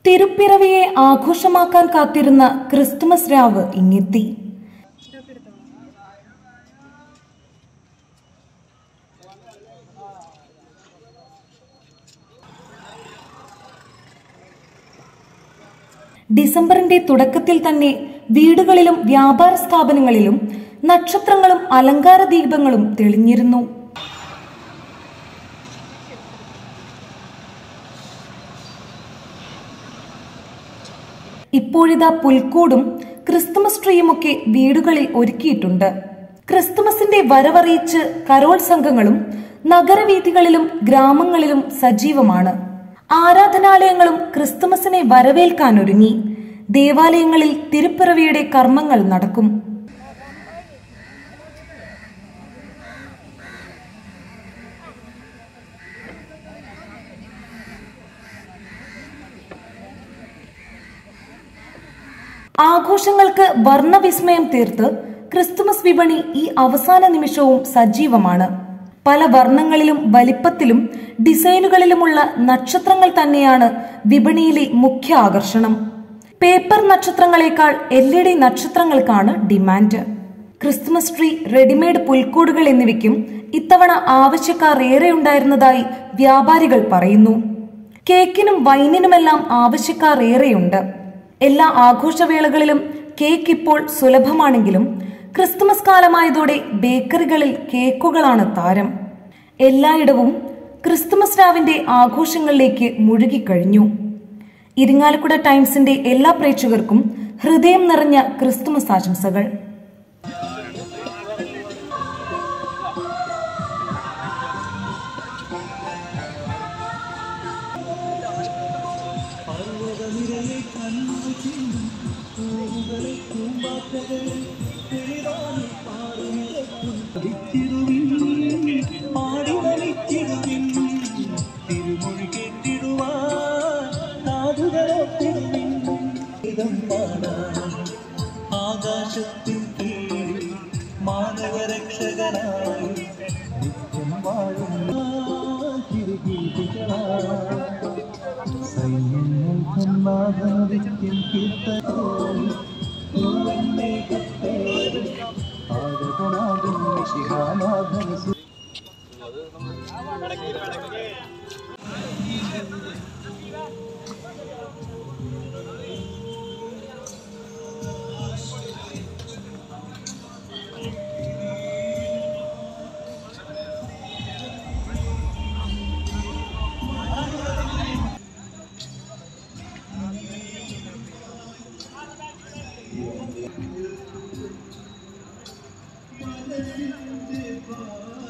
തിരുപ്പിറവിയെ ആഘോഷമാക്കാൻ കാത്തിരുന്ന ക്രിസ്തുമസ് രാവ് ഇങ്ങെത്തി ഡിസംബറിന്റെ തുടക്കത്തിൽ തന്നെ വീടുകളിലും വ്യാപാര സ്ഥാപനങ്ങളിലും നക്ഷത്രങ്ങളും അലങ്കാര ദീപങ്ങളും തെളിഞ്ഞിരുന്നു ഇപ്പോഴിതാ പുൽക്കൂടും ക്രിസ്തുമസ് ട്രീയുമൊക്കെ വീടുകളിൽ ഒരുക്കിയിട്ടുണ്ട് ക്രിസ്തുമസിന്റെ വരവറിയിച്ച് കരോൾ സംഘങ്ങളും നഗരവീഥികളിലും ഗ്രാമങ്ങളിലും സജീവമാണ് ആരാധനാലയങ്ങളും ക്രിസ്തുമസിനെ വരവേൽക്കാനൊരുങ്ങി ദേവാലയങ്ങളിൽ തിരുപ്പിറവിയുടെ കർമ്മങ്ങൾ നടക്കും ആഘോഷങ്ങൾക്ക് വർണ്ണവിസ്മയം തീർത്ത് ക്രിസ്തുമസ് വിപണി ഈ അവസാന നിമിഷവും സജീവമാണ് പല വർണ്ണങ്ങളിലും വലിപ്പത്തിലും ഡിസൈനുകളിലുമുള്ള നക്ഷത്രങ്ങൾ തന്നെയാണ് വിപണിയിലെ മുഖ്യ ആകർഷണം പേപ്പർ നക്ഷത്രങ്ങളെക്കാൾ എൽ ഇ ഡി നക്ഷത്രങ്ങൾക്കാണ് ഡിമാൻഡ് ക്രിസ്തുമസ് ട്രീ റെഡിമെയ്ഡ് പുൽക്കൂടുകൾ എന്നിവയ്ക്കും ഇത്തവണ ആവശ്യക്കാർ ഏറെ ഉണ്ടായിരുന്നതായി വ്യാപാരികൾ പറയുന്നു കേക്കിനും വൈനിനുമെല്ലാം ആവശ്യക്കാർ ഏറെയുണ്ട് എല്ലാ ആഘോഷവേളകളിലും കേക്ക് ഇപ്പോൾ സുലഭമാണെങ്കിലും ക്രിസ്തുമസ് കാലമായതോടെ ബേക്കറികളിൽ കേക്കുകളാണ് താരം എല്ലായിടവും ക്രിസ്തുമസ് രാവിന്റെ ആഘോഷങ്ങളിലേക്ക് മുഴുകിക്കഴിഞ്ഞു ഇരിങ്ങാലക്കുട ടൈംസിന്റെ എല്ലാ പ്രേക്ഷകർക്കും ഹൃദയം നിറഞ്ഞ ക്രിസ്തുമസ് ആശംസകൾ പാടിവലിച്ചിടുവിൻ തിരുമൊഴി കേട്ടിടുവാൻ കാതുകളൊത്തിടുവിൻ ഇതം പാടാൻ ആകാശത്തിൻ കീഴിൽ മാനവരക്ഷകനായി നിത്യം വാഴും തിരുഗീതികളായി സൈന്യങ്ങൾ സന്നാഥനദിക്കും കീർത്തനോയി പൂവന്നേകത്തേരും ആഴകനാകും ശിഹാനാഥന Thank you.